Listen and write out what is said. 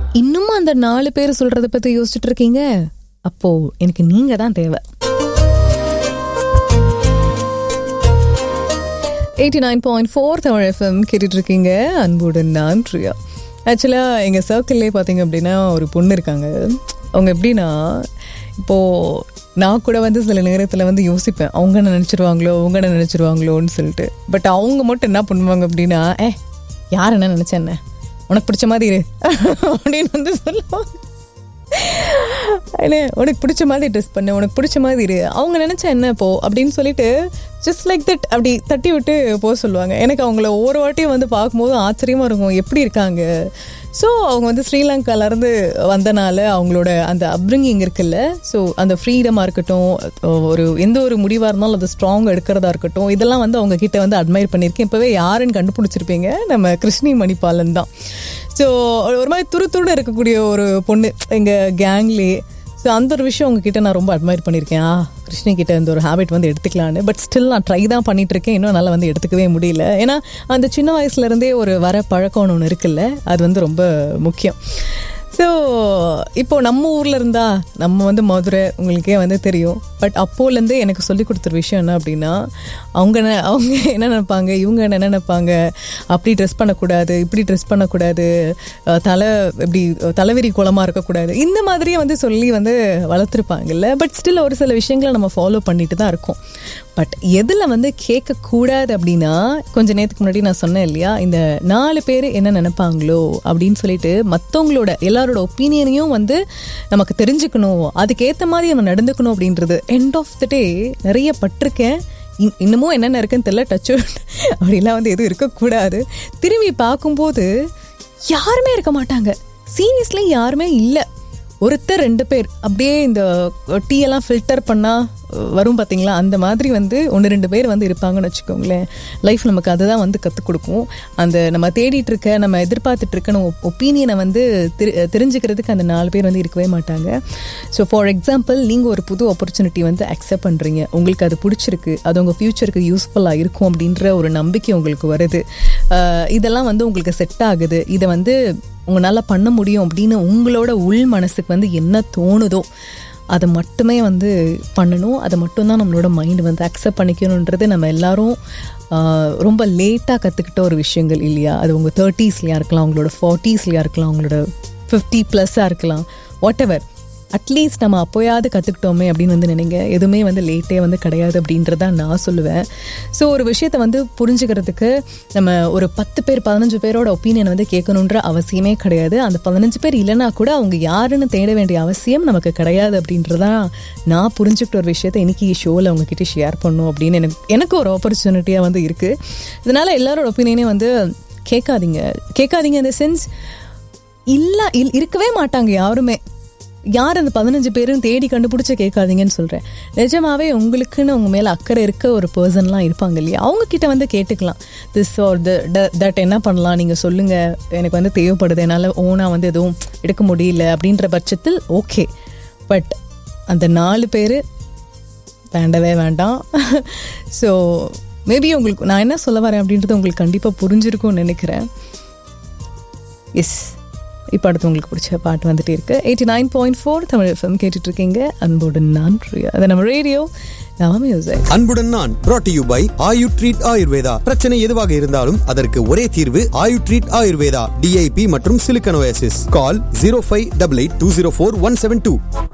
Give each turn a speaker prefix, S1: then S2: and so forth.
S1: இன்னும் அந்த நாலு பேர் சொல்றத பத்தி யோசிச்சுட்டு இருக்கீங்க அப்போ எனக்கு நீங்க தான் தேவை eighty nine point four Tamil FM கேட்டுட்டு இருக்கீங்க அன்புடன் நான் பிரியா ஆக்சுவலாக எங்கள் சர்க்கிள்லேயே பார்த்தீங்க அப்படின்னா ஒரு பொண்ணு இருக்காங்க அவங்க எப்படின்னா இப்போது நான் கூட வந்து சில நேரத்தில் வந்து யோசிப்பேன் அவங்க என்ன நினச்சிருவாங்களோ அவங்க என்ன நினச்சிருவாங்களோன்னு சொல்லிட்டு பட் அவங்க மட்டும் என்ன பண்ணுவாங்க அப்படின்னா ஏ யார் என்ன நினச்சேன் என்ன உனக்கு பிடிச்ச மாதிரி இரு அப்படின்னு வந்து சொல்லுவாங்க இல்லை உனக்கு பிடிச்ச மாதிரி ட்ரெஸ் பண்ணு உனக்கு பிடிச்ச மாதிரி இரு அவங்க நினச்சா என்ன போ அப்படின்னு சொல்லிட்டு ஜஸ்ட் லைக் தட் அப்படி தட்டி விட்டு போக சொல்லுவாங்க எனக்கு அவங்கள ஒவ்வொரு வாட்டியும் வந்து பார்க்கும்போது ஆச்சரியமாக இருக்கும் எப்படி இருக்காங்க ஸோ அவங்க வந்து ஸ்ரீலங்காலேருந்து வந்தனால அவங்களோட அந்த அப்ரிங்கிங் இருக்குல்ல ஸோ அந்த ஃப்ரீடமாக இருக்கட்டும் ஒரு எந்த ஒரு முடிவாக இருந்தாலும் அது ஸ்ட்ராங் எடுக்கிறதா இருக்கட்டும் இதெல்லாம் வந்து அவங்க கிட்ட வந்து அட்மையர் பண்ணியிருக்கேன் இப்போவே யாருன்னு கண்டுபிடிச்சிருப்பீங்க நம்ம கிருஷ்ணி மணிபாலன் தான் ஸோ ஒரு மாதிரி துரு துருன்னு இருக்கக்கூடிய ஒரு பொண்ணு எங்கள் கேங்லேயே ஸோ அந்த ஒரு விஷயம் உங்ககிட்ட நான் ரொம்ப அட்மையர் பண்ணியிருக்கேன் ஆ கிருஷ்ணி கிட்ட இந்த ஒரு ஹேபிட் வந்து எடுத்துக்கலான்னு பட் ஸ்டில் நான் ட்ரை தான் பண்ணிட்டு இருக்கேன் இன்னும் நல்லா வந்து எடுத்துக்கவே முடியல ஏன்னா அந்த சின்ன வயசுலேருந்தே ஒரு வர பழக்கம்னு ஒன்று இருக்குல்ல அது வந்து ரொம்ப முக்கியம் ஸோ இப்போ நம்ம ஊரில் இருந்தா நம்ம வந்து மதுரை உங்களுக்கே வந்து தெரியும் பட் அப்போலேருந்து எனக்கு சொல்லி கொடுத்த விஷயம் என்ன அப்படின்னா அவங்க என்ன- அவங்க என்ன நினைப்பாங்க இவங்க என்ன நினைப்பாங்க அப்படி ட்ரெஸ் பண்ணக்கூடாது இப்படி ட்ரெஸ் பண்ணக்கூடாது அஹ் தலை இப்படி தலைவிரி குளமாக இருக்கக்கூடாது இந்த மாதிரியே வந்து சொல்லி வந்து வளர்த்துருப்பாங்கல்ல பட் ஸ்டில் ஒரு சில விஷயங்களை நம்ம ஃபாலோ பண்ணிட்டு தான் இருக்கோம் பட் எதில் வந்து கேட்கக்கூடாது அப்படின்னா கொஞ்ச நேரத்துக்கு முன்னாடி நான் சொன்னேன் இல்லையா இந்த நாலு பேர் என்ன நினைப்பாங்களோ அப்படின்னு சொல்லிட்டு மற்றவங்களோட எல்லாரோட ஒப்பீனியனையும் வந்து நமக்கு தெரிஞ்சுக்கணும் அதுக்கேற்ற மாதிரி நம்ம நடந்துக்கணும் அப்படின்றது எண்ட் ஆஃப் த டே நிறைய பட்டிருக்கேன் இன்- இன்னமும் என்னென்ன இருக்குன்னு தெரியல டச் அப்படிலாம் வந்து எதுவும் இருக்கக்கூடாது திரும்பி பார்க்கும்போது யாருமே இருக்க மாட்டாங்க சீரியஸ்லி யாருமே இல்லை ஒருத்தர் ரெண்டு பேர் அப்படியே இந்த டீ எல்லாம் ஃபில்டர் பண்ணால் வரும் பார்த்தீங்களா அந்த மாதிரி வந்து ஒன்று ரெண்டு பேர் வந்து இருப்பாங்கன்னு வச்சுக்கோங்களேன் லைஃப் நமக்கு அதுதான் வந்து கற்றுக் கொடுக்கும் அந்த நம்ம தேடிட்டு இருக்க நம்ம எதிர்பார்த்துட்டு இருக்க நம்ம ஒப்பீனியனை வந்து தெரி தெரிஞ்சுக்கிறதுக்கு அந்த நாலு பேர் வந்து இருக்கவே மாட்டாங்க ஸோ ஃபார் எக்ஸாம்பிள் நீங்கள் ஒரு புது ஆப்பர்ச்சுனிட்டி வந்து அக்செப்ட் பண்ணுறீங்க உங்களுக்கு அது பிடிச்சிருக்கு அது உங்கள் ஃப்யூச்சருக்கு யூஸ்ஃபுல்லாக இருக்கும் அப்படின்ற ஒரு நம்பிக்கை உங்களுக்கு வருது அஹ் இதெல்லாம் வந்து உங்களுக்கு செட் ஆகுது இதை வந்து உங்களால் பண்ண முடியும் அப்படின்னு உங்களோட உள் மனசுக்கு வந்து என்ன தோணுதோ அதை மட்டுமே வந்து பண்ணணும் அதை மட்டும்தான் நம்மளோட மைண்ட் வந்து அக்செப்ட் பண்ணிக்கணுன்றது நம்ம எல்லாரும் ஆஹ், ரொம்ப லேட்டாக கற்றுக்கிட்ட ஒரு விஷயங்கள் இல்லையா அது உங்கள் தேர்ட்டீஸ்லையாக இருக்கலாம் உங்களோட ஃபார்ட்டீஸ்லையாக இருக்கலாம் உங்களோட ஃபிஃப்டி ப்ளஸ்ஸாக இருக்கலாம் வாட் எவர் அட்லீஸ்ட் நம்ம அப்போயாவது கற்றுக்கிட்டோமே அப்படின்னு வந்து நினைங்க எதுவுமே வந்து லேட்டே வந்து கிடையாது அப்படின்றத நான் சொல்லுவேன் ஸோ ஒரு விஷயத்தை வந்து புரிஞ்சுக்கிறதுக்கு நம்ம ஒரு பத்து பேர் பதினஞ்சு பேரோட ஒப்பீனியன் வந்து கேட்கணுன்ற அவசியமே கிடையாது அந்த பதினஞ்சு பேர் இல்லைனா கூட அவங்க யாருன்னு தேட வேண்டிய அவசியம் நமக்கு கிடையாது அப்படின்றதான் நான் புரிஞ்சுக்கிட்ட ஒரு விஷயத்தை இன்னைக்கு ஷோவில் உங்ககிட்ட ஷேர் பண்ணும் அப்படின்னு எனக்கு எனக்கு ஒரு ஆப்பர்ச்சுனிட்டியாக வந்து இருக்குது இதனால எல்லாரோட ஒப்பீனியனையும் வந்து கேட்காதீங்க கேட்காதீங்க இந்த சென்ஸ் இல்லை இல் இருக்கவே மாட்டாங்க யாருமே யார் அந்த பதினஞ்சு பேரும் தேடி கண்டுபிடிச்சு கேட்காதீங்கன்னு சொல்கிறேன் நிஜமாவே உங்களுக்குன்னு உங்கள் மேலே அக்கறை இருக்க ஒரு பர்சன்லாம் இருப்பாங்க இல்லையா அவங்க கிட்ட வந்து கேட்டுக்கலாம் திஸ் ஆர் த தட் என்ன பண்ணலாம் நீங்கள் சொல்லுங்கள் எனக்கு வந்து தேவைப்படுது என்னால் ஓனாக வந்து எதுவும் எடுக்க முடியல அப்படின்ற பட்சத்தில் ஓகே பட் அந்த நாலு பேர் வேண்டவே வேண்டாம் ஸோ மேபி உங்களுக்கு நான் என்ன சொல்ல வரேன் அப்படின்றது உங்களுக்கு கண்டிப்பாக புரிஞ்சிருக்கும்னு நினைக்கிறேன் எஸ் இப்போ அடுத்து உங்களுக்கு பிடிச்ச பாட்டு வந்துட்டே இருக்கு eighty nine point four Tamil FM கேட்டுட்டு இருக்கீங்க அன்போடு நான் பிரியா அது நம்ம ரேடியோ நம்ம மியூசிக்
S2: அன்புடன் நான் brought to you by Ayu treat Ayurveda பிரச்சனை எதுவாக இருந்தாலும் அதற்கு ஒரே தீர்வு ஆயு ட்ரீட் ஆயுர்வேதா டிஐபி மற்றும் சிலிக்கனோசிஸ் call zero five double eight two zero four one seven two